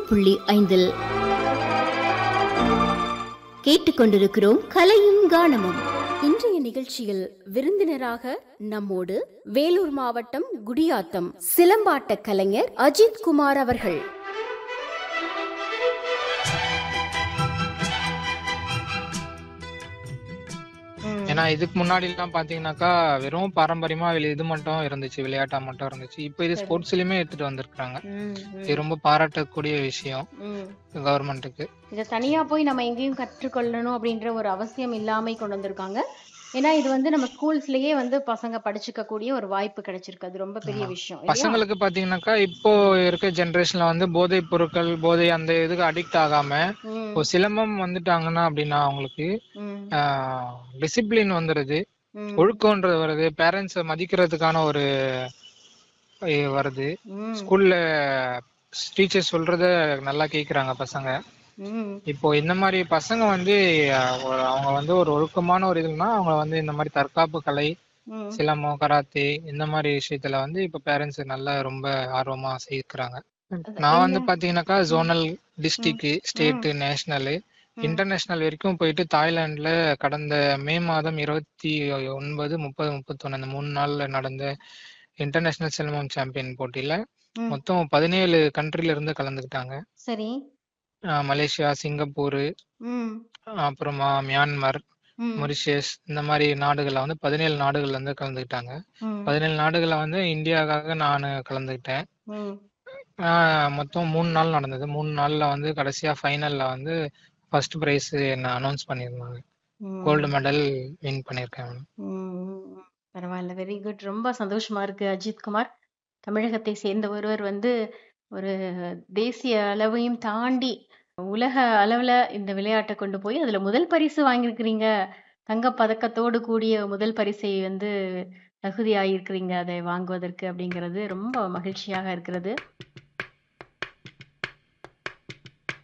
புள்ளி ஐந்தில் கேட்டுக்கொண்டிருக்கிறோம் கலையும் கானமும் இன்றைய நிகழ்ச்சியில் விருந்தினராக நம்மோடு வேலூர் மாவட்டம் குடியாத்தம் சிலம்பாட்ட கலைஞர் அஜித் குமார் அவர்கள் ஏன்னா இதுக்கு முன்னாடி எல்லாம் பாத்தீங்கன்னாக்கா வெறும் பாரம்பரியமா வெளி- இது மட்டும் இருந்துச்சு விளையாட்டா மட்டும் இருந்துச்சு இப்போ இது ஸ்போர்ட்ஸ்லயுமே எடுத்துட்டு வந்திருக்காங்க இது ரொம்ப பாராட்டக்கூடிய விஷயம் கவர்மெண்ட்டுக்கு இதை தனியா போய் நம்ம எங்கேயும் கற்றுக்கொள்ளணும் அப்படின்ற ஒரு அவசியம் இல்லாம கொண்டு வந்திருக்காங்க ஏன்னா இது வந்து நம்ம ஸ்கூல்ஸ்லயே வந்து பசங்க படிச்சுக்க கூடிய ஒரு வாய்ப்பு கிடைச்சிருக்கு அது ரொம்ப பெரிய விஷயம் இல்லையா? பசங்களுக்கு பாத்தீங்கன்னாக்கா இப்போ இருக்க ஜெனரேஷன்ல வந்து போதைப் பொருட்கள் போதை அந்த இதுக்கு அடிக்ட் ஆகாம ம், இப்போ சிலம்பம் வந்துட்டாங்கன்னா அப்படின்னா அவங்களுக்கு ம், டிசிப்ளின் வந்துருது ம், ஒழுக்கம்ன்றது வருது பேரண்ட்ஸை மதிக்கிறதுக்கான ஒரு இது வருது ம், ஸ்கூல்ல டீச்சர் சொல்றத நல்லா கேக்குறாங்க பசங்க ம், இப்போ இந்த மாதிரி பசங்க வந்து அஹ், ஒரு- அவங்க வந்து ஒரு ஒழுக்கமான ஒரு இதுனா அவங்க வந்து இந்த மாதிரி தற்காப்பு கலை ம், சிலம்பம் கராத்தே இந்த மாதிரி விஷயத்துல வந்து இப்ப பேரண்ட்ஸ் நல்லா ரொம்ப ஆர்வமா சேர்க்கிறாங்க நான் வந்து பாத்தீங்கன்னாக்கா zonal district state national international வரைக்கும் போயிட்டு தாய்லாந்துல கடந்த மே மாதம் இருபத்தி ஒன்பது முப்பது முப்பத்தொன்னு அந்த மூணு நாள்ல நடந்த இன்டர்நேஷனல் சிலம்பம் சாம்பியன் போட்டியில ம். மொத்தம் பதினேழு கண்ட்ரில இருந்து கலந்துக்கிட்டாங்க சரி அஹ் மலேசியா சிங்கப்பூர் ம், அப்புறமா மியான்மர் ம், மொரிஷியஸ் இந்த மாதிரி நாடுகள்ல வந்து பதினேழு நாடுகள்ல இருந்து கலந்துக்கிட்டாங்க ம், பதினேழு நாடுகள்ல வந்து இந்தியாவுக்காக நான் கலந்துக்கிட்டேன் ம், ஆஹ் மொத்தம் மூணு நாள் நடந்தது மூணு நாள்ல வந்து கடைசியா ஃபைனல்ல வந்து ஃபர்ஸ்ட் பிரைஸ் என்ன அனௌன்ஸ் பண்ணியிருந்தாங்க ம். கோல்டு மெடல் வின் பண்ணியிருக்கேன் madam. ம், பரவாயில்ல வெரி குட் ரொம்ப சந்தோஷமா இருக்கு அஜித் குமார் தமிழகத்தை சேர்ந்த ஒருவர் வந்து ஒரு தேசிய அளவையும் தாண்டி உலக அளவுல இந்த விளையாட்டை கொண்டு போய் அதுல முதல் பரிசு வாங்கியிருக்கிறீங்க தங்கப் பதக்கத்தோடு கூடிய முதல் பரிசை வந்து தகுதியாயிருக்கிறீங்க அதை வாங்குவதற்கு அப்படிங்கிறது ரொம்ப மகிழ்ச்சியாக இருக்கிறது